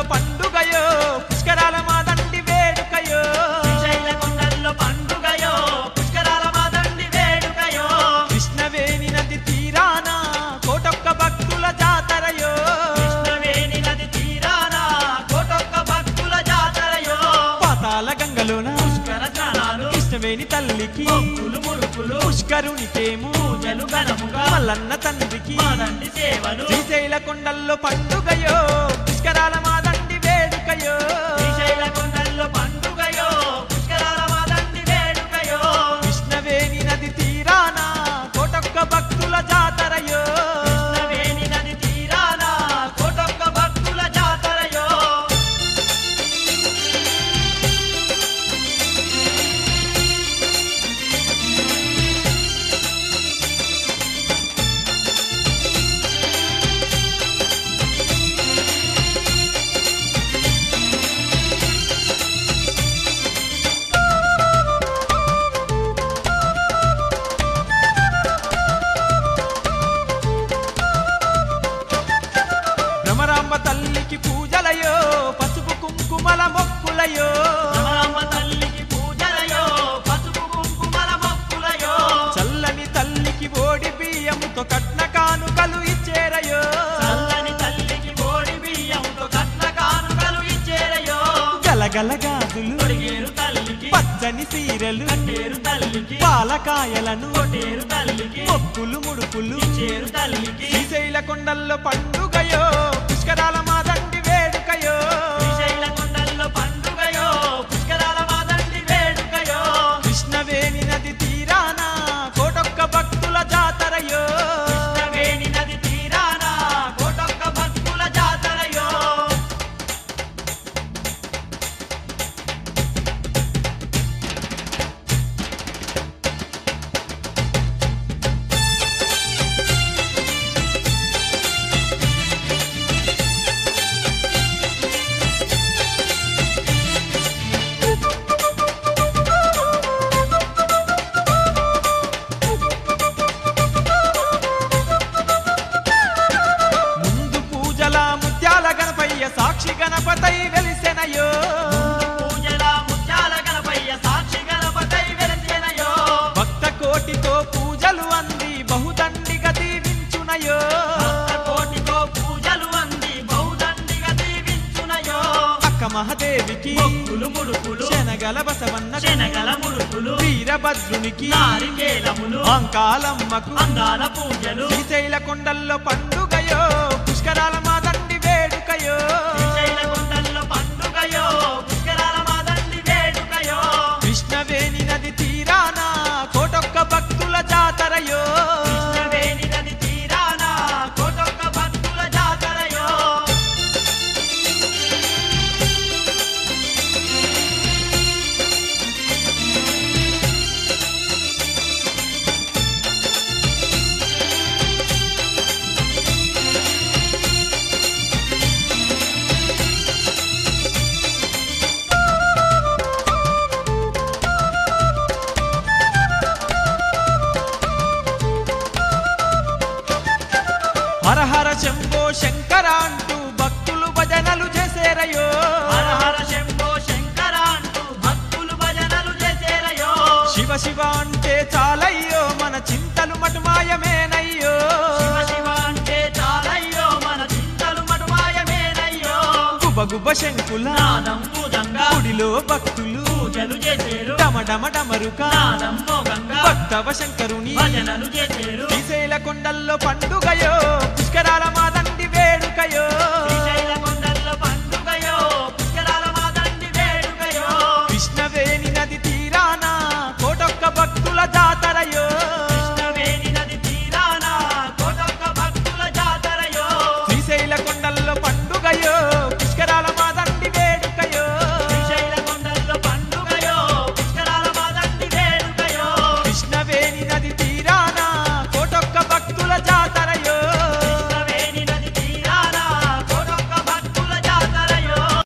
కొండల్లో పండుగయో పుష్కరాల మా దండి వేడుకయో శ్రీశైల కొండల్లో పండుగయో పుష్కరాల మాదండి వేడుకయో కృష్ణవేణి నది తీరాన కోటొక్క భక్తుల జాతరయో కృష్ణవేణి నది తీరాన కోటొక్క భక్తుల జాతరయో పాతాల గంగలోన పుష్కర స్నానాలు కృష్ణవేణి తల్లికి మొక్కులు ముడుపులు పుష్కరునికేమో పూజలు ఘనముగా మల్లన్న తండ్రికి మాదండి సేవలు శ్రీశైల కొండల్లో పండుగయో పుష్కరాల మా దండి వేడుకయో శ్రీశైల కొండల్లో పండుగయో పుష్కరాల మాదండి వేడుకయో కృష్ణవేణి నది తీరాన కోటొక్క భక్తుల జాతరయో కృష్ణవేణి నది తీరాన కోటొక్క భక్తుల జాతరయో భ్రమరాంబ తల్లికి పూజలయో పసుపు కుంకుమల మొక్కులయో రామ తల్లికి పూజలయో పసుపు కుంకుమల మొక్కులయో చల్లని తల్లికి ఓడి బియ్యముతో కట్న కానుకలు ఇచ్చేరయో చల్లని తల్లికి ఓడి బియ్యంతో కట్న కానుకలు ఇచ్చేరయో గలగల గాజులు కొడిగేరు తల్లికి పచ్చని సీరలు కట్టేరు తల్లికి పాలకాయలను కొట్టేరు తల్లికి మొక్కులు ముడుపులు ఇచ్చేరు తల్లికి శ్రీశైల కొండల్లో పండుగయో పుష్కరాల మా దండి వేడుకయో శ్రీశైల కొండల్లో పండుగయో పుష్కరాల మాదండి వేడుకయో కృష్ణవేణి నది తీరాన కోటొక్క భక్తుల జాతరయో కృష్ణవేణి నది తీరాన కోటొక్క భక్తుల జాతరయో ముందు పూజల ముత్యాల గణపయ్య సాక్షి గణపతై వెలిసెనయో పూజల ముత్యాల గణపయ్య సాక్షి గణపతై వెలసేనయో భక్త కోటితో పూజలు అంది బహుదండిగా దీవించునయో భక్త కోటితో పూజలు అంది బహుదండిగా దీవించునయో అక్క మహాదేవికి మొక్కులు ముడుపులు శనగల బసవన్న శనగల ముడుపులు వీరభద్రునికి నారికేలములు అంకాలమ్మకు అందాల పూజలు శ్రీశైల కొండల్లో పండుగయో పుష్కరాల మా దండి వేడుకయో శ్రీశైల కొండల్లో పండుగయో పుష్కరాల మాదండి వేడుకయో కృష్ణవేణి నది తీరాన కోటొక్క భక్తుల జాతరయో కృష్ణవేణి నది తీరాన కోటొక్క భక్తుల జాతరయో హరహర శంభో శంకర అంటూ భక్తులు భజనలు చేసేరయో హర హర శంభో శంకర అంటూ భక్తులు భజనలు చేసేరయో శివ శివ అంటే చాలయ్యో మన చింతలు మటుమాయమేనయ్యో శివ శివ అంటే చాలయ్యో మన చింతలు మటుమాయమేనయ్యో గుబ గుబ శంకుల నాదం పూజంగా గుడిలో భక్తులు పూజలు చేసేరు డమడమ డమరుక నాదం మోగంగా భక్తవ శంకరుని భజనలు చేసేరు శ్రీశైల కొండల్లో పండుగయో పుష్కరాల మా దండి వేడుకయో